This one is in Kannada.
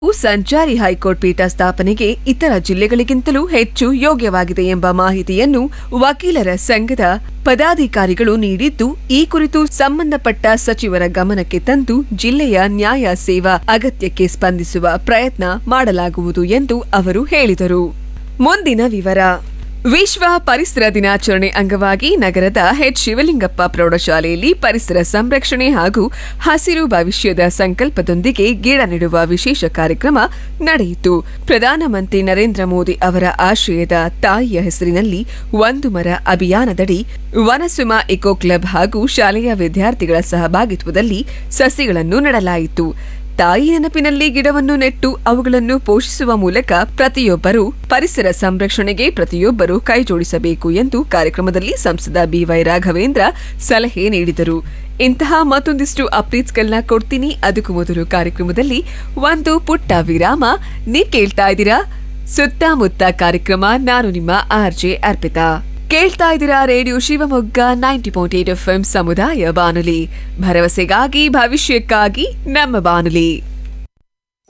ಸಂಚಾರಿ ಹೈಕೋರ್ಟ್ ಪೀಠ ಸ್ಥಾಪನೆಗೆ ಇತರ ಜಿಲ್ಲೆಗಳಿಗಿಂತಲೂ ಹೆಚ್ಚು ಯೋಗ್ಯವಾಗಿದೆ ಎಂಬ ಮಾಹಿತಿಯನ್ನು ವಕೀಲರ ಸಂಘದ ಪದಾಧಿಕಾರಿಗಳು ನೀಡಿದ್ದು ಈ ಕುರಿತು ಸಂಬಂಧಪಟ್ಟ ಸಚಿವರ ಗಮನಕ್ಕೆ ತಂದು ಜಿಲ್ಲೆಯ ನ್ಯಾಯ ಸೇವಾ ಅಗತ್ಯಕ್ಕೆ ಸ್ಪಂದಿಸುವ ಪ್ರಯತ್ನ ಮಾಡಲಾಗುವುದು ಎಂದು ಅವರು ಹೇಳಿದರು ಮುಂದಿನ ವಿವರ ವಿಶ್ವ ಪರಿಸರ ದಿನಾಚರಣೆ ಅಂಗವಾಗಿ ನಗರದ ಎಚ್ ಶಿವಲಿಂಗಪ್ಪ ಪ್ರೌಢಶಾಲೆಯಲ್ಲಿ ಪರಿಸರ ಸಂರಕ್ಷಣೆ ಹಾಗೂ ಹಸಿರು ಭವಿಷ್ಯದ ಸಂಕಲ್ಪದೊಂದಿಗೆ ಗಿಡ ನೆಡುವ ವಿಶೇಷ ಕಾರ್ಯಕ್ರಮ ನಡೆಯಿತು ಪ್ರಧಾನಮಂತ್ರಿ ನರೇಂದ್ರ ಮೋದಿ ಅವರ ಆಶಯದ ತಾಯಿಯ ಹೆಸರಿನಲ್ಲಿ ಒಂದು ಮರ ಅಭಿಯಾನದಡಿ ವನಸುಮ ಇಕೋ ಕ್ಲಬ್ ಹಾಗೂ ಶಾಲೆಯ ವಿದ್ಯಾರ್ಥಿಗಳ ಸಹಭಾಗಿತ್ವದಲ್ಲಿ ಸಸಿಗಳನ್ನು ನೆಡಲಾಯಿತು ತಾಯಿ ನೆನಪಿನಲ್ಲಿ ಗಿಡವನ್ನು ನೆಟ್ಟು ಅವುಗಳನ್ನು ಪೋಷಿಸುವ ಮೂಲಕ ಪ್ರತಿಯೊಬ್ಬರು ಪರಿಸರ ಸಂರಕ್ಷಣೆಗೆ ಪ್ರತಿಯೊಬ್ಬರು ಕೈಜೋಡಿಸಬೇಕು ಎಂದು ಕಾರ್ಯಕ್ರಮದಲ್ಲಿ ಸಂಸದ ಬಿವೈ ರಾಘವೇಂದ್ರ ಸಲಹೆ ನೀಡಿದರು ಇಂತಹ ಮತ್ತೊಂದಿಷ್ಟು ಅಪ್ಡೇಟ್ಸ್ಗಳನ್ನ ಕೊಡ್ತೀನಿ ಅದಕ್ಕೂ ಮೊದಲು ಕಾರ್ಯಕ್ರಮದಲ್ಲಿ ಒಂದು ಪುಟ್ಟ ವಿರಾಮ ನೀವ್ ಕೇಳ್ತಾ ಇದ್ದೀರಾ ಸುತ್ತಮುತ್ತ ಕಾರ್ಯಕ್ರಮ ನಾನು ನಿಮ್ಮ ಆರ್ಜೆ ಅರ್ಪಿತಾ ಕೇಳ್ತಾ ಇದ್ದೀರಾ radio Shivamogga ninety point eight F ಸಮುದಾಯ ಬಾನುಲಿ ಭರವಸೆಗಾಗಿ ಭವಿಷ್ಯಕ್ಕಾಗಿ ನಮ್ಮ ಬಾನುಲಿ